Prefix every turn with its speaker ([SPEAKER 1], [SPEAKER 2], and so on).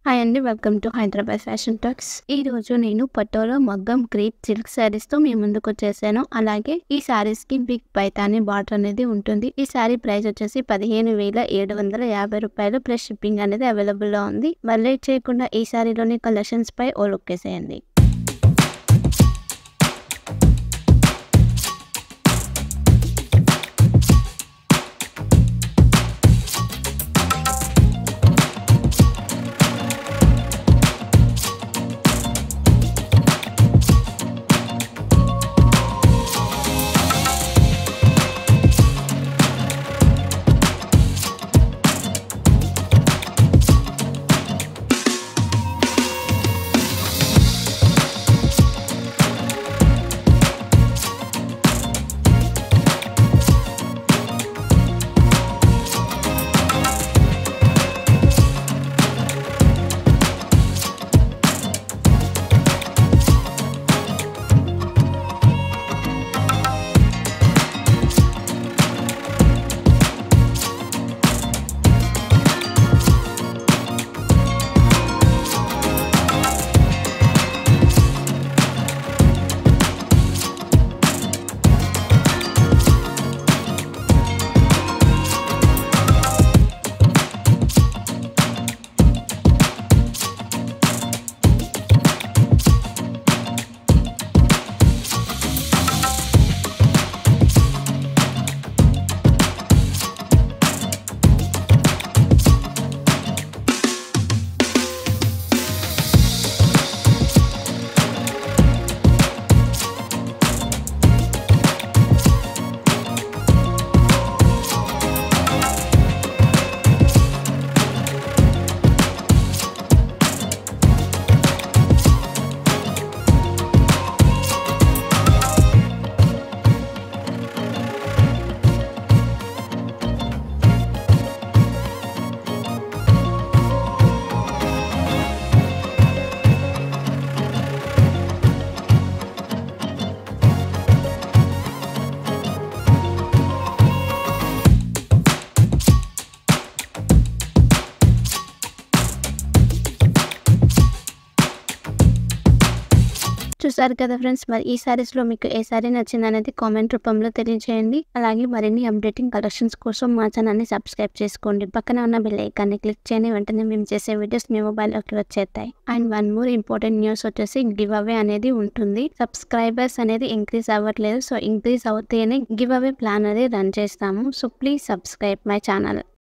[SPEAKER 1] hi అండి welcome to Hyderabad fashion talks ఈ రోజు నేను పట్టోలో మగ్గం క్రీప్ సిల్క్ శారీస్ తో మీ ముందుకు వచ్చేసాను అలాగే ఈ శారీస్ కి బిగ్ పైతాని బార్డర్ అనేది ఉంటుంది ఈ శారీ ప్రైస్ వచ్చేసి పదిహేను వేల ఏడు వందల యాభై రూపాయలు ప్లస్ షిప్పింగ్ అనేది అవైలబుల్ లో ఉంది మరి లేట్ చేయకుండా ఈ శారీలోని కలెక్షన్స్ పై ఓ లుక్ వేసేయండి చూసారు కదా ఫ్రెండ్స్ మరి ఈ సారీస్ లో మీకు ఏ సారీ నచ్చింది అనేది కామెంట్ రూపంలో తెలియజేయండి అలాగే మరిన్ని అప్డేటింగ్ కలెక్షన్స్ కోసం మా ఛానల్ని సబ్స్క్రైబ్ చేసుకోండి పక్కన ఉన్న బెల్ ఐకాన్ని క్లిక్ చేయని వెంటనే మేము చేసే వీడియోస్ మీ మొబైల్లోకి వచ్చేస్తాయి and one more important news వచ్చేసి గివ్ అవే అనేది ఉంటుంది సబ్స్క్రైబర్స్ అనేది ఇంక్రీజ్ అవ్వట్లేదు సో ఇంక్రీజ్ అవుతేనే గివ్ అవే ప్లాన్ అనేది రన్ చేస్తాము so please subscribe my channel